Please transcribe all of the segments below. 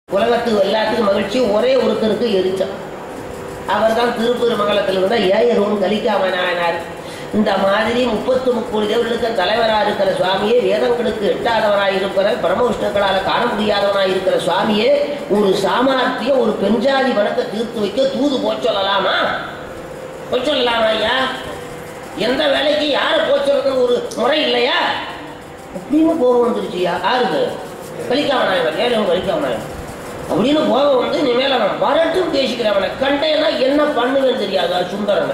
உலகத்துக்கு எல்லாத்துக்கும் மகிழ்ச்சி ஒரே ஒருத்தருக்கு எரிச்சம் அவர் தான் திருப்பெருமங்கலத்தில் இருந்த ஏயரும் கலிக்காம நாயனார் இந்த மாதிரி முப்பத்து முப்பது தேவர்களுக்கு தலைவராக இருக்கிற சுவாமியே வேதங்களுக்கு எட்டாதவனாக இருக்கிற பிரம்மவிஷ்ணுக்களால் காண முடியாதவனாக இருக்கிற சுவாமியே ஒரு சாமர்த்தியம் ஒரு பெண்ஜாதி வழக்கை தீர்த்து வைக்க தூது போச் சொல்லலாமா போச் சொல்லலாமா ஐயா எந்த வேலைக்கு யாரை போச் சொல்றதுன்னு ஒரு முறை இல்லையா அப்படின்னு கோபம் வந்துருச்சுயா யாருக்கு கலிக்காம நாயகர் ஏழு கலிக்காம நாயகர் அப்படின்னு கோபம் வந்து நீ மேல அவன் வரட்டும் பேசிக்கிறவனை கண்டேன்னா என்ன பண்ணுவேன்னு தெரியாது சுந்தரனை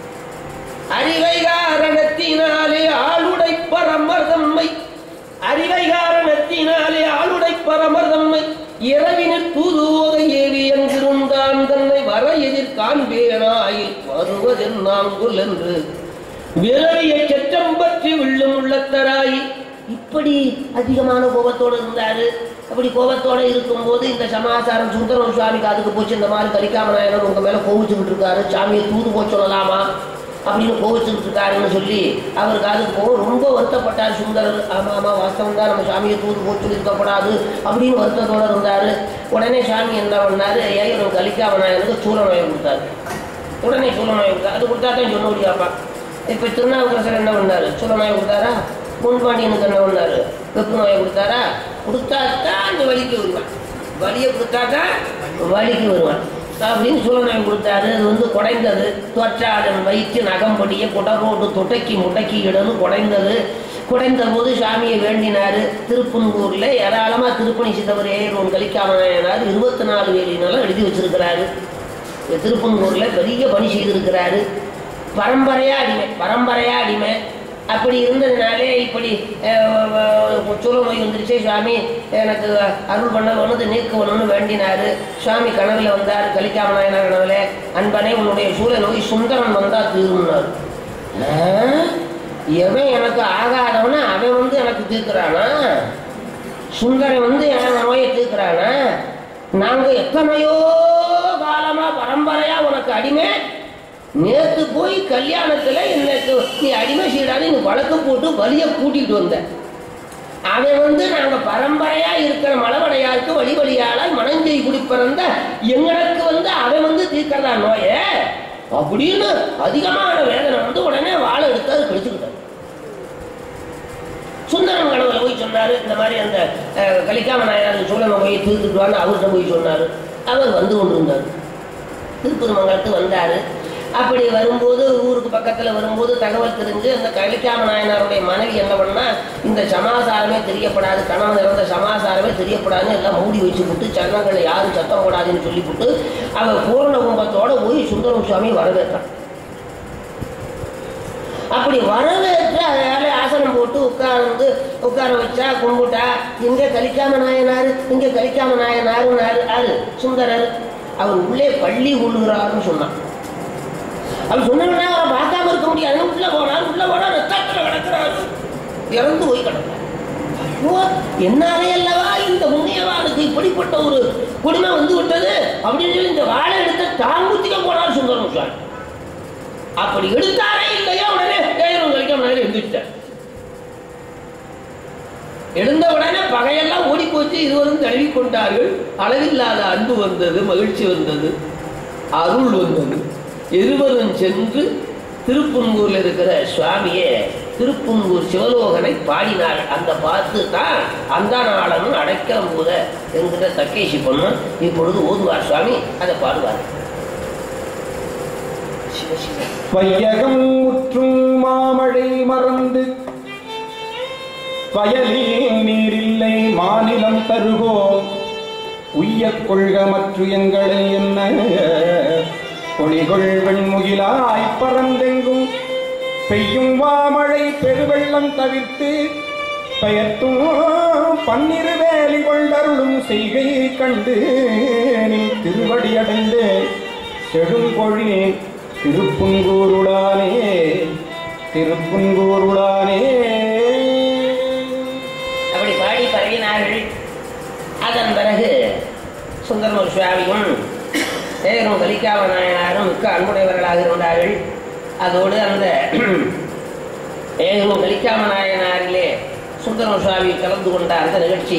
அறிவை காரணத்தினாலே ஆளுடை பரமர்தம்மை அறிவை காரணத்தினாலே ஆளுடை பரமர்தம்மை இரவினில் தூதுவோக ஏவி எங்கிருந்தான் தன்னை வர எதிர் காண்பேனாயில் வருவதென்னாங்குல் என்று விரவிய சற்றம் பற்றி வில்லும் உள்ளத்தராயி இப்படி அதிகமான கோபத்தோடு இருந்தாரு அப்படி கோபத்தோட இருக்கும்போது இந்த சமாசாரம் சுந்தரம் சுவாமி காதுக்கு போச்சு இந்த மாதிரி கரிக்காம நாயனர் உங்க மேல கோவிச்சுக்கிட்டு இருக்காரு சாமியை தூது போய் சொல்லலாமா அப்படின்னு கோவிச்சுக்கிட்டு இருக்காருன்னு சொல்லி அவர் காதுக்கு போக ரொம்ப வருத்தப்பட்டார் சுந்தரர் ஆமா ஆமா வாஸ்தவம் தான் நம்ம சாமியை தூது போய் சொல்லியிருக்கப்படாது அப்படின்னு வருத்தத்தோட இருந்தாரு உடனே சாமி என்ன பண்ணாரு ஏன் கலிக்காம நாயனுக்கு சூழ நோயை கொடுத்தாரு உடனே சூழ நோயை கொடுத்தாரு அது கொடுத்தா தான் சொல்ல முடியாப்பா இப்போ திருநாவுக்கரசர் என்ன பண்ணாரு சூழ நோயை கொடுத்தாரா முன்பாண்டியனுக்கு என்ன பண்ணாரு வெப்பு நோயை கொடுத்தாரா கொடுத்தா தான் அந்த வலிக்கு வருவான் வலியை கொடுத்தா தான் வலிக்கு வருவான் அப்படின்னு சூழநோய் கொடுத்தாரு அது வந்து குடைந்தது தொற்றாதன் வயிற்று நகம்படிய குடரோடு தொட்டைக்கு முட்டைக்கு இடன்னு குடைந்தது குடைந்த போது சாமியை வேண்டினாரு திருப்பன்கூர்ல ஏராளமா திருப்பணி சித்தவர் ஏரோன் கலிக்காமனார் இருபத்தி நாலு வேலினாலும் எழுதி வச்சிருக்கிறாரு திருப்பன்கூர்ல பெரிய பணி செய்திருக்கிறாரு பரம்பரையா அடிமை பரம்பரையா அடிமை அப்படி இருந்ததுனாலே இப்படி சுரநோய் வந்துருச்சு சுவாமி எனக்கு அருள் பண்ண ஒன்று நீக்க ஒன்று வேண்டினாரு சுவாமி கனவுல வந்தார் கலிக்காம நாயனார் கனவுல அன்பனே உன்னுடைய சூழ நோய் சுந்தரன் வந்தா தீரும்னார் எவன் எனக்கு ஆகாதவனா அவன் வந்து எனக்கு தீர்க்கிறானா சுந்தரன் வந்து என் நோயை தீர்க்கிறானா நாங்க எத்தனையோ காலமா பரம்பரையா உனக்கு அடிமை நேத்து போய் கல்யாணத்துல இன்னைக்கு நீ அடிமை செய்யறாது நீ வழக்கு போட்டு வலிய கூட்டிட்டு வந்த அவன் வந்து நாங்க பரம்பரையா இருக்கிற மலவடையாருக்கு வழி வழியாளாய் மனஞ்செய் குடி பிறந்த எங்களுக்கு வந்து அவன் வந்து தீர்க்கிறதா நோய அப்படின்னு அதிகமான வேதனை வந்து உடனே வாழை எடுத்தாரு கழிச்சுக்கிட்டாரு சுந்தரம் கனவுல போய் சொன்னாரு இந்த மாதிரி அந்த கலிக்காம நாயனார் சோழனை போய் தீர்த்துட்டுவான்னு அவர்கிட்ட போய் சொன்னாரு அவர் வந்து கொண்டிருந்தார் திருப்பூர்மங்கலத்துக்கு வந்தாரு அப்படி வரும்போது ஊருக்கு பக்கத்தில் வரும்போது தகவல் தெரிஞ்சு அந்த கலிக்காம நாயனாருடைய மனைவி என்ன பண்ணா இந்த சமாசாரமே தெரியப்படாது கணவன் இறந்த சமாசாரமே தெரியப்படாதுன்னு எல்லாம் மூடி வச்சு விட்டு சரணங்களை யாரும் சத்தம் போடாதுன்னு சொல்லிவிட்டு அவன் பூர்ண கும்பத்தோட போய் சுந்தரம் சுவாமி வரவேற்றான் அப்படி வரவேற்று அதனால ஆசனம் போட்டு உட்கார்ந்து உட்கார வச்சா கும்பிட்டா இங்க கலிக்காம நாயனாரு இங்க கலிக்காம நாயனாரு ஆறு சுந்தரர் அவர் உள்ளே பள்ளி கொள்ளுகிறாருன்னு சொன்னான் அவர் சொன்னா அவரை பார்க்காம இருக்க முடியாது உள்ள போனார் உள்ள போனா ரத்தத்துல கிடக்கிறாரு இறந்து போய் கிடக்கிறார் ஐயோ என்னாலே அல்லவா இந்த முன்னியவானுக்கு இப்படிப்பட்ட ஒரு கொடுமை வந்து விட்டது அப்படின்னு சொல்லி இந்த வாழை எடுத்த தாங்குத்திக்க போனார் சுந்தரம் சுவாமி அப்படி எடுத்தாரே இல்லையா உடனே ஏழு கழிக்காம நேரம் எழுந்துட்டார் எழுந்த உடனே பகையெல்லாம் ஓடி போச்சு இருவரும் தழுவி கொண்டார்கள் அளவில்லாத அன்பு வந்தது மகிழ்ச்சி வந்தது அருள் வந்தது இருவரும் சென்று திருப்புங்கூர்ல இருக்கிற சுவாமியே திருப்புங்கூர் சிவலோகனை பாடினார் அந்த பார்த்து தான் அந்த நாளனும் அடைக்கலம் போத என்கிற தக்கேசி பொண்ணு இப்பொழுது ஓதுவார் சுவாமி அதை பாடுவார் வையகம் முற்றும் மாமழை மறந்து வயலில் நீரில்லை மாநிலம் தருகோம் உய்யக் கொள்க மற்ற எங்களை என்ன பொழிகொள் வெண்முகிலாய் பறந்தெங்கும் பெய்யும் வாமழை பெருவெள்ளம் தவிர்த்து பெயர்த்தும் பன்னிரு வேலி கொண்டருளும் செய்கையை கண்டு நீ திருவடி அடைந்து செழும்பொழி திருப்புங்கூருடானே திருப்புங்கூருடானே அப்படி பாடி பரவினார்கள் அதன் பிறகு சுந்தரமூர் சுவாமியும் தேவரும் கலிக்காவ நாயனாரும் மிக்க அன்புடையவர்களாக இருந்தார்கள் அதோடு அந்த ஏகமும் கலிக்காம நாயனாரிலே சுந்தரம் சுவாமி கலந்து கொண்ட அந்த நிகழ்ச்சி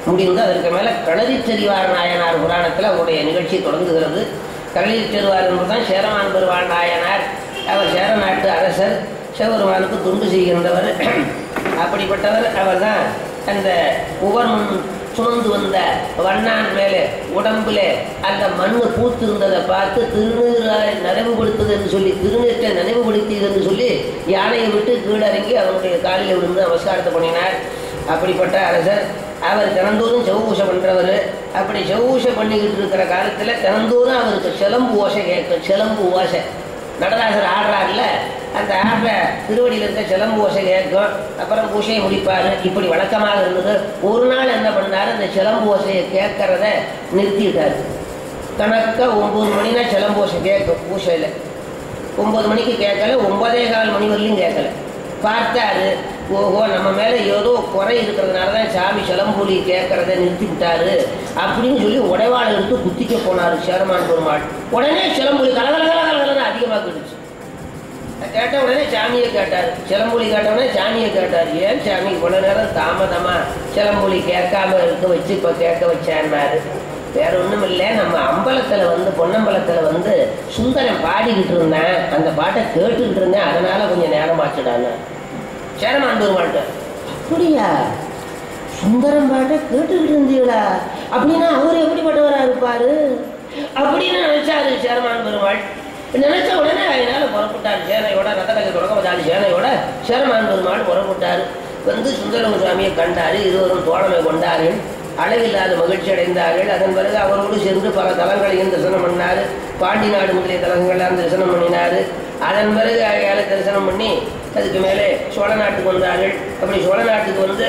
முடிந்து அதற்கு மேலே களரிச்செறிவார் நாயனார் புராணத்தில் அவருடைய நிகழ்ச்சி தொடங்குகிறது களரிச்செறிவார் என்பதுதான் சேரமான் பெருவாள் நாயனார் அவர் சேர நாட்டு அரசர் சிவபெருமானுக்கு துண்டு செய்கின்றவர் அப்படிப்பட்டவர் அவர்தான் அந்த உவர்முன் சுமந்து வந்த வண்ணான் மேலே உடம்புல அந்த மண்ணு பூத்திருந்ததை பார்த்து திருநீராய் நினைவுபடுத்துது என்று சொல்லி திருநீற்றை நினைவுபடுத்தியது என்று சொல்லி யானையை விட்டு கீழறங்கி அவனுடைய காலில் விழுந்து நமஸ்காரத்தை பண்ணினார் அப்படிப்பட்ட அரசர் அவர் தினந்தோறும் செவ்வூசை பண்றவர் அப்படி செவ்வூசை பண்ணிக்கிட்டு இருக்கிற காலத்தில் தினந்தோறும் அவருக்கு சிலம்பு ஓசை கேட்கும் சிலம்பு ஓசை நடராசர் ஆடுறாருல அந்த ஆடுற திருவடியில் இருக்க சிலம்பு ஓசை கேட்கும் அப்புறம் பூசையை முடிப்பார் இப்படி வழக்கமாக இருந்தது ஒரு நாள் என்ன பண்ணார் அந்த சிலம்பு ஓசையை கேட்கறத நிறுத்திட்டார் கணக்க ஒம்பது மணினா சிலம்பு ஓசை கேட்கும் பூசையில் ஒம்பது மணிக்கு கேட்கல ஒன்பதே கால் மணி வரலையும் கேட்கல பார்த்தாரு ஓஹோ நம்ம மேலே ஏதோ குறை இருக்கிறதுனால தான் சாமி சிலம்பூலி கேட்கறத நிறுத்தி விட்டாரு அப்படின்னு சொல்லி உடைவாளை எடுத்து குத்திக்க போனார் சேரமான் பெருமாள் உடனே சிலம்புலி கலகல கலகலன்னு அதிகமாக கிடுச்சு கேட்ட உடனே சாமியை கேட்டார் சிலம்புலி கேட்ட உடனே சாமியை கேட்டார் ஏன் சாமி இவ்வளோ நேரம் தாமதமா சிலம்புலி கேட்காம இருக்க வச்சு இப்போ கேட்க வச்சான்னாரு வேற ஒன்றும் இல்லை நம்ம அம்பலத்தில் வந்து பொன்னம்பலத்தில் வந்து சுந்தரம் பாடிக்கிட்டு இருந்தேன் அந்த பாட்டை கேட்டுக்கிட்டு இருந்தேன் அதனால கொஞ்சம் நேரமாச்சுடான்னு சேரமான் பெருமாள்கிட்ட அப்படியா சுந்தரம் பாட்டை கேட்டுக்கிட்டு இருந்தீங்களா அப்படின்னா அவர் எப்படிப்பட்டவரா இருப்பாரு அப்படின்னு நினைச்சாரு சேரமான் பெருமாள் நினைச்ச உடனே அதனால புறப்பட்டார் சேனையோட ரத்தக்கலை தொடக்கமதாரி சேனையோட சேரமான் பெருமாள் புறப்பட்டார் வந்து சுந்தரம் சுவாமியை கண்டாரு இருவரும் தோழமை கொண்டார்கள் அளவில்லாத மகிழ்ச்சி அடைந்தார்கள் அதன் பிறகு அவரோடு சென்று பல தலங்களையும் தரிசனம் பண்ணார் பாண்டி நாடு முதலிய தலங்கள்லாம் தரிசனம் பண்ணினார் அதன் பிறகு அயாளை தரிசனம் பண்ணி அதுக்கு மேலே சோழ நாட்டுக்கு வந்தார்கள் அப்படி சோழ நாட்டுக்கு வந்து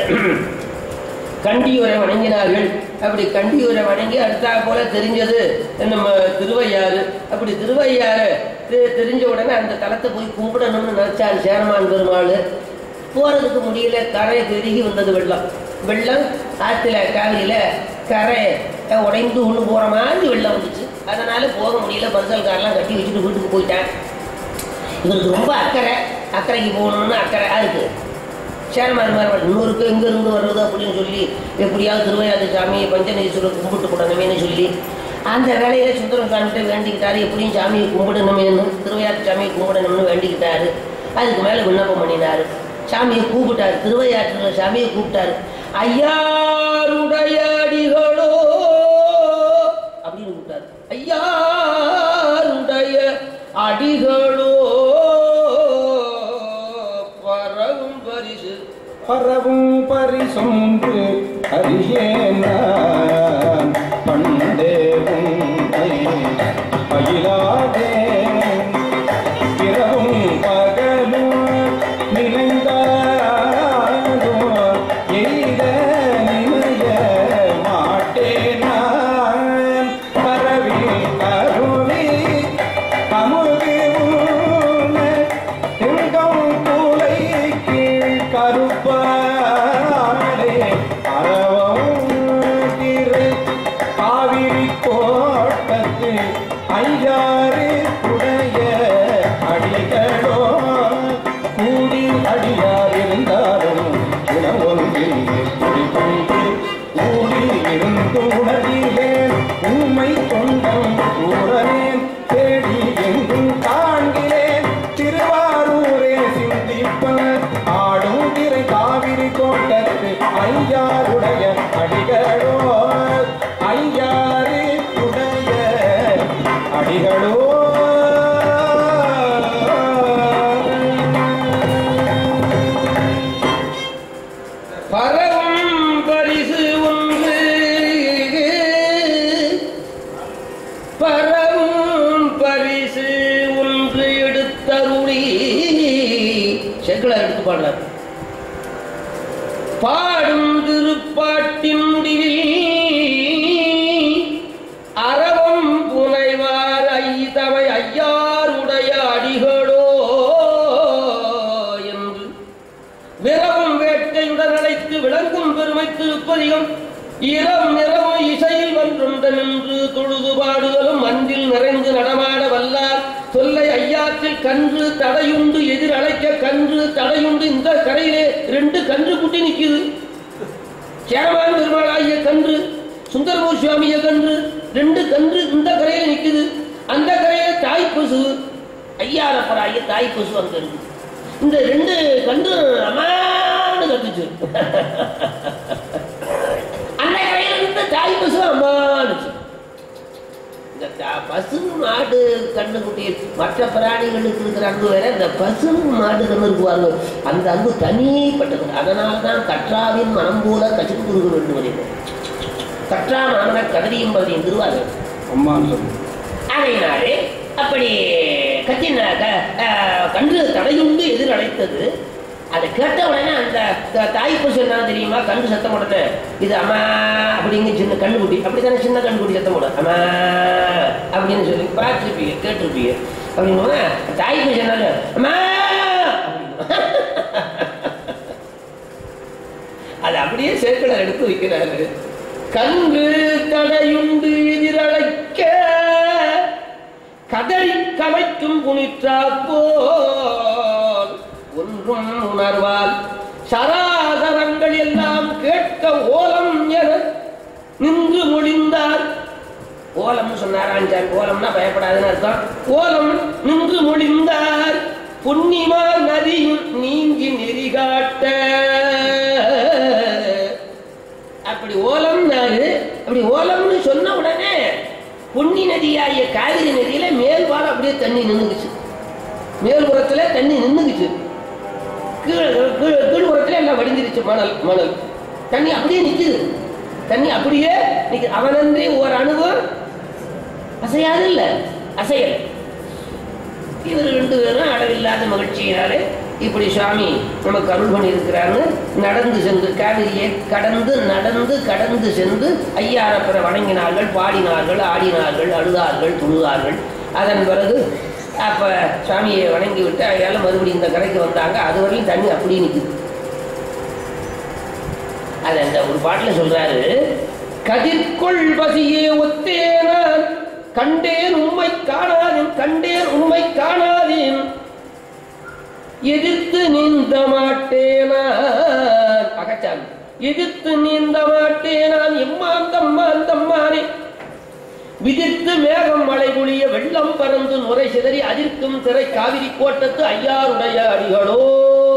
கண்டியூரை வணங்கினார்கள் அப்படி கண்டியூரை வணங்கி அடுத்தா போல தெரிஞ்சது நம்ம திருவையாறு அப்படி திருவையாறு தெ- தெரிஞ்ச உடனே அந்த தலத்தை போய் கும்பிடணும்னு நினைச்சாரு சேரமான் பெருமாள் போறதுக்கு முடியல கரை பெருகி வந்தது வெள்ளம் வெள்ளம் ஆற்றுல காவிரியில கரை உடைந்து ஒன்று போற மாதிரி வெள்ளம் வந்துச்சு அதனால போக முடியல பரிசல்காரெல்லாம் கட்டி வச்சுட்டு வீட்டுக்கு போயிட்டான் இவருக்கு ரொம்ப அக்கறை அக்கறைக்கு போகணும்னு அக்கறை இருக்கு சேரமாரி மாதிரி இன்னொருக்கு எங்க இருந்து வர்றது அப்படின்னு சொல்லி எப்படியாவது திருவையாறு சாமியை பஞ்சநீஸ்வரர் கும்பிட்டு கூடணுமேனு சொல்லி அந்த வேலையில சுந்தரம் சாமிகிட்ட வேண்டிக்கிட்டாரு எப்படியும் சாமியை கும்பிடணுமேனு திருவையாற்று சாமியை கும்பிடணும்னு வேண்டிக்கிட்டாரு அதுக்கு மேல விண்ணப்பம் பண்ணினாரு சாமியை கூப்பிட்டாரு திருவையாற்றுல சாமியை கூப்பிட்டாரு ஐயாருடைய அடிகளோ அப்படின்னு கூப்பிட்டாரு ஐயாருடைய அடிகளோ பரவும் பரிசு பரவும் பரிசொன்று அறியேன் நான். பண்டே உன்னை பயிலாதேன் இரவும் பகலும் நினைந்தாலோ எய்த நினைய மாட்டேன் நான். பரவி அருளி அமுது உண்ண திங்கம் கூலை கீழ் கருப்பாடே அறவம் திரு காவிரி கோட்டத்து ஐயாறு உடைய அடிகளோ கூடி அடியார் இருந்தாலும் குணமொன்றில் குடிகொண்டு கூடி இருந்து உணர்கிறேன் உண்மை கொண்டம் கூறனேன் தேடி எங்கும் காண்கிறேன் திருவாரூரே சிந்திப்பன் ஆடும் திரை காவிரி கோட்டத்து ஐயாருடைய அடிகளோ ஐயாறு உடைய அடிகளோ பரவும் பரிசு ஒன்று பரவும் பரிசு ஒன்று எடுத்தருளி செக்குலர் எடுத்து பாடுறார் பாடும் திருப்பாட்டின் முடிவில் அறவம் புனைவார் ஐதவை ஐயாருடைய அடிகளோ என்று விரவும் வேட்கையுடன் அழைத்து விளங்கும் பெருமை திருப்பதிகம் இரம் நிறமும் இசையில் வன்றொன்ற நின்று தொழுது பாடுதலும் அன்றில் நிறைந்து நடமாட வல்லார் தொல்லை ஐயாற்றில் கன்று தடையுண்டு எதிர் அழைக்க கன்று தடையுண்டு இந்த கரையிலே ரெண்டு கன்று குட்டி நிக்குது சேரமான் பெருமாளாகிய கன்று சுந்தரமூர் சுவாமிய கன்று ரெண்டு கன்று இந்த கரையில நிக்குது அந்த கரையில தாய் பசு ஐயாரப்பராகிய தாய் பசு அங்க இருக்கு இந்த ரெண்டு கன்று அம்மான்னு கத்துச்சு அந்த கரையில இருந்து தாய் பசு அம்மானுச்சு இந்த த- பசு மாடு கண்ணுக்குட்டி மற்ற பிராணிகளுக்கு இருக்கிற அன்பு வேற இந்த பசு மாடு கண்ணு இருக்குவாங்க அந்த அன்பு தனிப்பட்டது அதனால தான் கற்றாவின் மனம் போல கசிந்துருக வேண்டும் அறிவோம் கற்றா மாமன கதறியும் பதியும் திருவார்கள் அம்மான்னு சொல்லு ஆகையினாலே அப்படி கத்தின க- அஹ், கன்று தடையுண்டு எதிர் அழைத்தது அதை கேட்ட உடனே அந்த த- தாய் பசு என்ன தெரியுமா கன்று சத்தம் உடனே இது அம்மா அப்படிங்க சின்ன கண்ணுக்குட்டி அப்படித்தானே சின்ன கண்ணுக்குட்டி சத்தம் போட அம்மா அப்படின்னு சொல்லி பார்த்துருப்பீங்க கேட்டிருப்பீங்க அப்படின்னா தாய் பசு என்ன அம்மா அது அப்படியே சேக்கடை எடுத்து வைக்கிறாரு கன்று தடையுண்டு எதிரழைக்க கதறி கலைக்கும் குனிற்றாப்போல் ஒன்றும் உணர்வால் சராசரங்கள் எல்லாம் கேட்க ஓலம் என நின்று மொழிந்தார் ஓலம்னு சொன்னார் ஆஞ்சான் ஓலம்னா பயப்படாதுன்னு அர்த்தம் ஓலம் நின்று மொழிந்தார் புன்னிமா நதியும் நீங்கி நெறிகாட்ட அப்படி ஓலம்னாரு அப்படி ஓலம்னு சொன்ன உடனே பொன்னி நதியாகிய காவிரி நதியில மேல்பாலம் அப்படியே தண்ணி நின்றுக்குச்சு மேல்புறத்துல தண்ணி நின்றுக்குச்சு கீழ் கீழ் கீழ்புறத்துல எல்லாம் வடிஞ்சிருச்சு மணல் மணல் தண்ணி அப்படியே நிக்குது தண்ணி அப்படியே நிக்குது அவனன்றி ஒரு அணுவும் அசையாது இல்ல அசையல் இவர் ரெண்டு பேரும் அளவில்லாத மகிழ்ச்சியினாலே இப்படி சுவாமி நமக்கு அருள் பண்ணி இருக்கிறாருன்னு நடந்து சென்று காவிரியை கடந்து நடந்து கடந்து சென்று ஐயாரப்பரை வணங்கினார்கள் பாடினார்கள் ஆடினார்கள் அழுதார்கள் துழுதார்கள் அதன் பிறகு அப்ப சுவாமியை வணங்கி விட்டு அதால மறுபடியும் இந்த கரைக்கு வந்தாங்க அது வரையும் தண்ணி அப்படியே நிக்குது அது அந்த ஒரு பாட்டுல சொல்றாரு கதிர்கொள் பசியே ஒத்தேனான் கண்டேன் உண்மை காணாதேன் கண்டேன் உண்மை காணாதேன் எதிர்த்து நீந்த மாட்டேனான் அகச்சாமி எதிர்த்து நீந்த மாட்டேனான் எம்மாந்தம்மாந்தம்மானே விதிர்த்து மேகம் மழை பொழிய வெள்ளம் பறந்து நுரை சிதறி அதிர்க்கும் திரை காவிரி கோட்டத்து ஐயாருடைய அடிகளோ